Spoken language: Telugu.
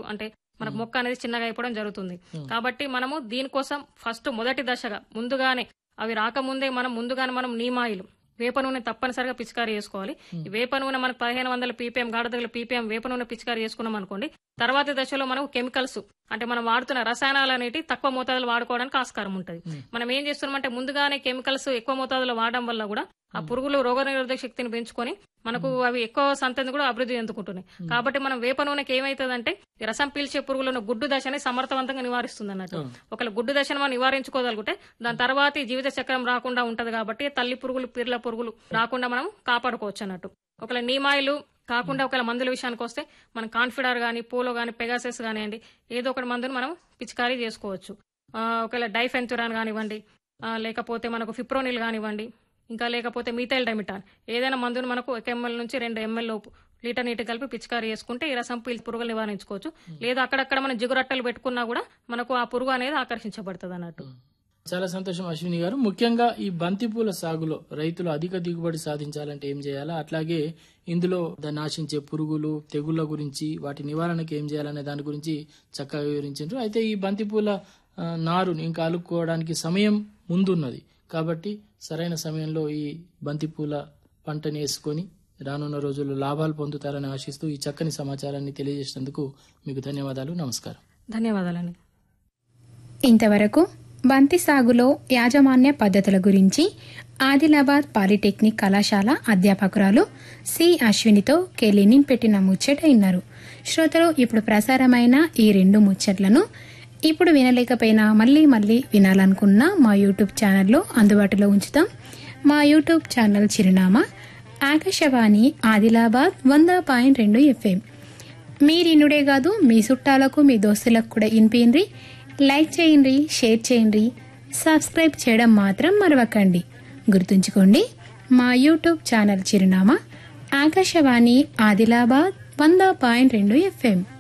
అంటే మనకు మొక్క అనేది చిన్నగా అయిపోవడం జరుగుతుంది కాబట్టి మనము దీనికోసం ఫస్ట్ మొదటి దశగా ముందుగానే అవి రాకముందే మనం ముందుగానే మనం నీమాయిలు వేప నూనె తప్పనిసరిగా పిచికారీ చేసుకోవాలి ఈ వేప నూనె మనకు పదిహేను వందల పీపీఎం గాఢతగల పీపీఎం వేప నూనె పిచికారీ చేసుకున్నాం అనుకోండి తర్వాతి దశలో మనం కెమికల్స్ అంటే మనం వాడుతున్న రసాయనాలు అనేవి తక్కువ మోతాదులో వాడుకోవడానికి ఆస్కారం ఉంటుంది మనం ఏం చేస్తున్నామంటే ముందుగానే కెమికల్స్ ఎక్కువ మోతాదులో వాడడం వల్ల కూడా ఆ పురుగులు రోగనిరోధక శక్తిని పెంచుకొని మనకు అవి ఎక్కువ సంతతి కూడా అభివృద్ధి చెందుకుంటున్నాయి కాబట్టి మనం వేప నూనెకి ఏమైతుందంటే ఈ రసం పీల్చే పురుగులను గుడ్డు దశని సమర్థవంతంగా నివారిస్తుంది అన్నట్టు ఒకవేళ గుడ్డు దశను మనం నివారించుకోగలిగితే దాని తర్వాత ఈ జీవిత చక్రం రాకుండా ఉంటది కాబట్టి తల్లి పురుగులు పిర్ల పురుగులు రాకుండా మనం కాపాడుకోవచ్చు అన్నట్టు ఒకవేళ నీమాయిలు కాకుండా ఒకవేళ మందుల విషయానికి వస్తే మనం కాన్ఫిడర్ గానీ పోలో గానీ పెగాసెస్ కానివ్వండి ఏదో ఒకటి మందును మనం పిచికారీ చేసుకోవచ్చు ఆ, ఒకవేళ డైఫెన్తురాన్ కానివ్వండి ఆ, లేకపోతే మనకు ఫిప్రోనిల్ కానివ్వండి ఇంకా లేకపోతే మీథైల్ డైమిటాన్ ఏదైనా మందును మనకు ఒక ఎంఎల్ నుంచి రెండు ఎంఎల్ లోపు లీటర్ నీటి కలిపి పిచికారీ చేసుకుంటే ఈ రసం పీల్చి పురుగులు నివారించుకోవచ్చు లేదా అక్కడక్కడ మనం జిగురట్టలు పెట్టుకున్నా కూడా మనకు ఆ పురుగు అనేది ఆకర్షించబడుతుంది అన్నట్టు చాలా సంతోషం అశ్విని గారు ముఖ్యంగా ఈ బంతిపూల సాగులో రైతులు అధిక దిగుబడి సాధించాలంటే ఏం చేయాలా అట్లాగే ఇందులో దాన్ని ఆశించే పురుగులు తెగుళ్ల గురించి వాటి నివారణకు ఏం చేయాలనే దాని గురించి చక్కగా వివరించారు అయితే ఈ బంతిపూల ఆ, నారుని ఇంకా అలుక్కోవడానికి సమయం ముందున్నది కాబట్టి సరైన సమయంలో ఈ బంతిపూల పంటని వేసుకొని రానున్న రోజుల్లో లాభాలు పొందుతారని ఆశిస్తూ ఈ చక్కని సమాచారాన్ని తెలియజేసినందుకు మీకు ధన్యవాదాలు నమస్కారం ధన్యవాదాలండి ఇంతవరకు బంతి సాగులో యాజమాన్య పద్ధతుల గురించి ఆదిలాబాద్ పాలిటెక్నిక్ కళాశాల అధ్యాపకురాలు సి అశ్వినితో కెలినిన్ పెట్టిన ముచ్చట విన్నారు శ్రోతలు ఇప్పుడు ప్రసారమైన ఈ రెండు ముచ్చట్లను ఇప్పుడు వినలేకపోయినా మళ్ళీ మళ్ళీ వినాలనుకున్న మా యూట్యూబ్ ఛానల్లో అందుబాటులో ఉంచుతాం మా యూట్యూబ్ ఛానల్ చిరునామా ఆకాశవాణి ఆదిలాబాద్ వంద పాయింట్ రెండు ఎఫ్ఎం మీరినుడే కాదు మీ చుట్టాలకు మీ దోస్తులకు కూడా వినిపిండి లైక్ చేయండి షేర్ చేయండి సబ్స్క్రైబ్ చేయడం మాత్రం మరవకండి గుర్తుంచుకోండి మా యూట్యూబ్ ఛానల్ చిరునామా ఆకాశవాణి ఆదిలాబాద్ వంద పాయింట్ రెండు ఎఫ్ఎం